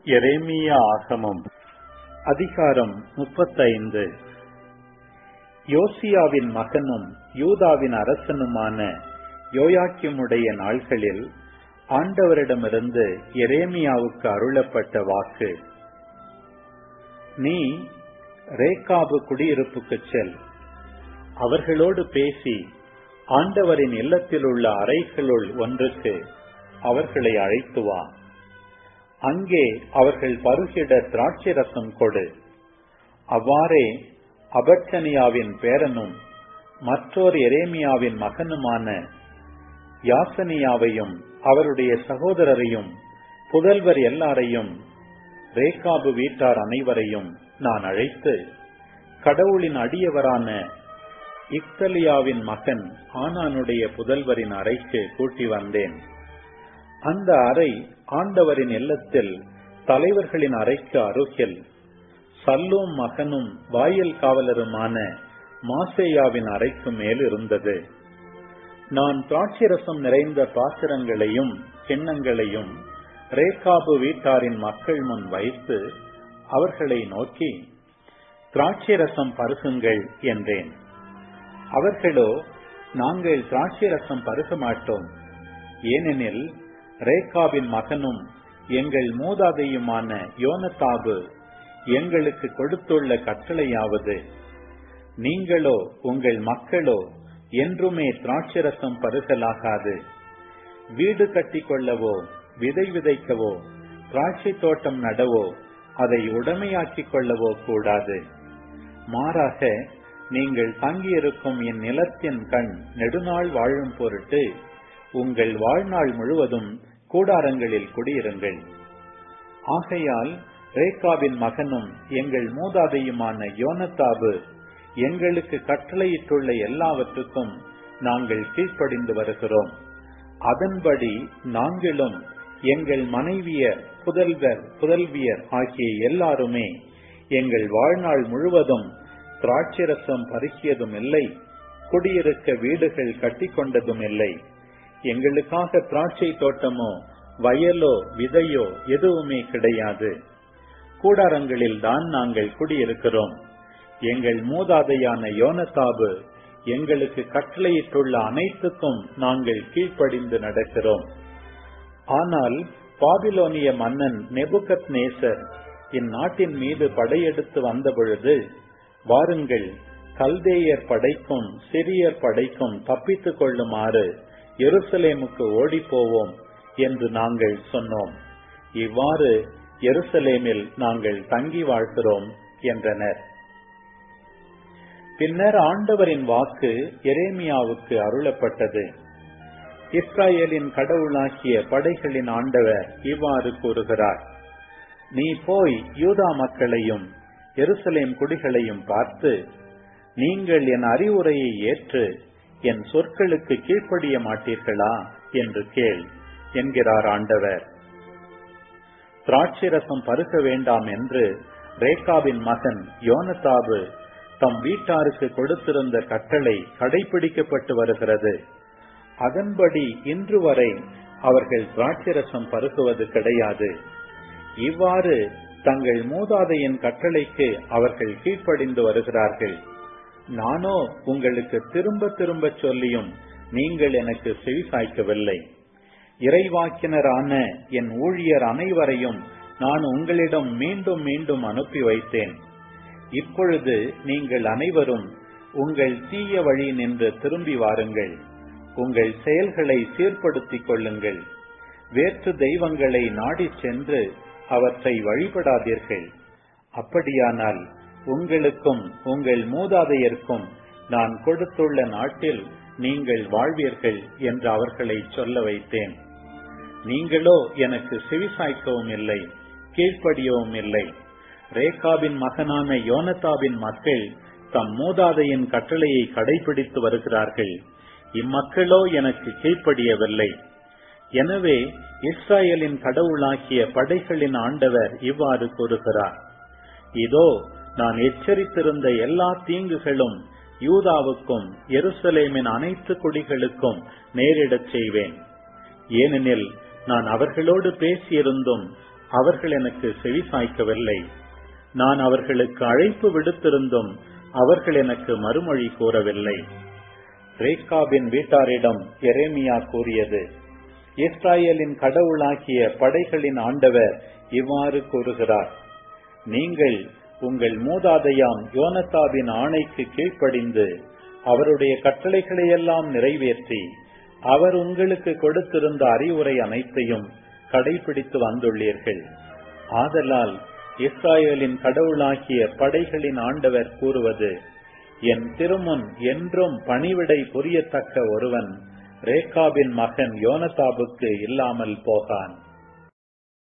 எரேமியா ஆகமம் அதிகாரம் முப்பத்தைந்து யோசியாவின் மகனும் யூதாவின் அரசனுமான யோயாக்கியமுடைய நாள்களில் ஆண்டவரிடமிருந்து எரேமியாவுக்கு அருளப்பட்ட வாக்கு நீ ரேக்காபு குடியிருப்புக்குச் செல் அவர்களோடு பேசி ஆண்டவரின் இல்லத்தில் உள்ள அறைகளுள் ஒன்றுக்கு அவர்களை அழைத்து வா அங்கே அவர்கள் பருகிட திராட்சை ரசம் கொடு அவ்வாறே அபர்ச்சனியாவின் பேரனும் மற்றொரு எரேமியாவின் மகனுமான யாசனியாவையும் அவருடைய சகோதரரையும் புதல்வர் எல்லாரையும் ரேகாபு வீட்டார் அனைவரையும் நான் அழைத்து கடவுளின் அடியவரான இக்தலியாவின் மகன் ஆனானுடைய புதல்வரின் அறைக்கு கூட்டி வந்தேன் அந்த அறை ஆண்டவரின் இல்லத்தில் தலைவர்களின் அறைக்கு அருகில் சல்லூம் மகனும் வாயில் காவலருமான மாசேயாவின் அறைக்கு மேல் இருந்தது நான் திராட்சரசம் நிறைந்த பாத்திரங்களையும் கிண்ணங்களையும் ரேகாபு வீட்டாரின் மக்கள் முன் வைத்து அவர்களை நோக்கி திராட்சரசம் பருகுங்கள் என்றேன் அவர்களோ நாங்கள் திராட்சரசம் பருக மாட்டோம் ஏனெனில் ரேகாவின் மகனும் எங்கள் மூதாதையுமான யோனதாபு எங்களுக்கு கொடுத்துள்ள கட்டளையாவது நீங்களோ உங்கள் மக்களோ என்றுமே திராட்சரசம் பருகலாகாது வீடு கட்டிக்கொள்ளவோ விதை விதைக்கவோ திராட்சை தோட்டம் நடவோ அதை உடமையாக்கிக் கொள்ளவோ கூடாது மாறாக நீங்கள் தங்கியிருக்கும் என் நிலத்தின் கண் நெடுநாள் வாழும் பொருட்டு உங்கள் வாழ்நாள் முழுவதும் கூடாரங்களில் குடியிருங்கள் ஆகையால் ரேகாவின் மகனும் எங்கள் மூதாதையுமான யோனத்தாபு எங்களுக்கு கட்டளையிட்டுள்ள எல்லாவற்றுக்கும் நாங்கள் கீழ்ப்படிந்து வருகிறோம் அதன்படி நாங்களும் எங்கள் மனைவியர் புதல்வர் புதல்வியர் ஆகிய எல்லாருமே எங்கள் வாழ்நாள் முழுவதும் திராட்சரசம் பருகியதும் இல்லை குடியிருக்க வீடுகள் கட்டிக்கொண்டதும் இல்லை எங்களுக்காக திராட்சை தோட்டமோ வயலோ விதையோ எதுவுமே கிடையாது கூடாரங்களில் தான் நாங்கள் குடியிருக்கிறோம் எங்கள் மூதாதையான யோனதாபு எங்களுக்கு கட்டளையிட்டுள்ள அனைத்துக்கும் நாங்கள் கீழ்ப்படிந்து நடக்கிறோம் ஆனால் பாபிலோனிய மன்னன் நெபுகத் நேசர் இந்நாட்டின் மீது படையெடுத்து வந்த பொழுது வாருங்கள் கல்தேயர் படைக்கும் சிறியர் படைக்கும் தப்பித்துக் கொள்ளுமாறு எருசலேமுக்கு ஓடிப்போவோம் என்று நாங்கள் சொன்னோம் இவ்வாறு எருசலேமில் நாங்கள் தங்கி வாழ்கிறோம் என்றனர் பின்னர் ஆண்டவரின் வாக்கு எரேமியாவுக்கு அருளப்பட்டது இஸ்ராயலின் கடவுளாகிய படைகளின் ஆண்டவர் இவ்வாறு கூறுகிறார் நீ போய் யூதா மக்களையும் எருசலேம் குடிகளையும் பார்த்து நீங்கள் என் அறிவுரையை ஏற்று என் சொற்களுக்கு கீழ்ப்படிய மாட்டீர்களா என்று கேள் என்கிறார் ஆண்டவர் திராட்சரசம் பருக வேண்டாம் என்று ரேகாவின் மகன் யோனதாபு தம் வீட்டாருக்கு கொடுத்திருந்த கட்டளை கடைபிடிக்கப்பட்டு வருகிறது அதன்படி இன்று வரை அவர்கள் திராட்சரசம் பருகுவது கிடையாது இவ்வாறு தங்கள் மூதாதையின் கட்டளைக்கு அவர்கள் கீழ்ப்படிந்து வருகிறார்கள் நானோ உங்களுக்கு திரும்ப திரும்ப சொல்லியும் நீங்கள் எனக்கு செவிசாய்க்கவில்லை இறைவாக்கினரான என் ஊழியர் அனைவரையும் நான் உங்களிடம் மீண்டும் மீண்டும் அனுப்பி வைத்தேன் இப்பொழுது நீங்கள் அனைவரும் உங்கள் தீய வழி நின்று திரும்பி வாருங்கள் உங்கள் செயல்களை சீர்படுத்திக் கொள்ளுங்கள் வேற்று தெய்வங்களை நாடி சென்று அவற்றை வழிபடாதீர்கள் அப்படியானால் உங்களுக்கும் உங்கள் மூதாதையர்க்கும் நான் கொடுத்துள்ள நாட்டில் நீங்கள் வாழ்வீர்கள் என்று அவர்களை சொல்ல வைத்தேன் நீங்களோ எனக்கு செவிசாய்க்கவும் இல்லை கீழ்ப்படியவும் இல்லை ரேகாவின் மகனான யோனதாவின் மக்கள் தம் மூதாதையின் கட்டளையை கடைபிடித்து வருகிறார்கள் இம்மக்களோ எனக்கு கீழ்ப்படியவில்லை எனவே இஸ்ராயலின் கடவுளாகிய படைகளின் ஆண்டவர் இவ்வாறு கூறுகிறார் இதோ நான் எச்சரித்திருந்த எல்லா தீங்குகளும் யூதாவுக்கும் எருசலேமின் அனைத்து குடிகளுக்கும் நேரிடச் செய்வேன் ஏனெனில் நான் அவர்களோடு பேசியிருந்தும் அவர்கள் எனக்கு செவிசாய்க்கவில்லை நான் அவர்களுக்கு அழைப்பு விடுத்திருந்தும் அவர்கள் எனக்கு மறுமொழி கூறவில்லை ரேகாபின் வீட்டாரிடம் எரேமியா கூறியது இஸ்ராயலின் கடவுளாகிய படைகளின் ஆண்டவர் இவ்வாறு கூறுகிறார் நீங்கள் உங்கள் மூதாதையாம் யோனத்தாவின் ஆணைக்கு கீழ்ப்படிந்து அவருடைய கட்டளைகளையெல்லாம் நிறைவேற்றி அவர் உங்களுக்கு கொடுத்திருந்த அறிவுரை அனைத்தையும் கடைபிடித்து வந்துள்ளீர்கள் ஆதலால் இஸ்ராயலின் கடவுளாகிய படைகளின் ஆண்டவர் கூறுவது என் திருமுன் என்றும் பணிவிடை புரியத்தக்க ஒருவன் ரேகாபின் மகன் யோனதாபுக்கு இல்லாமல் போகான்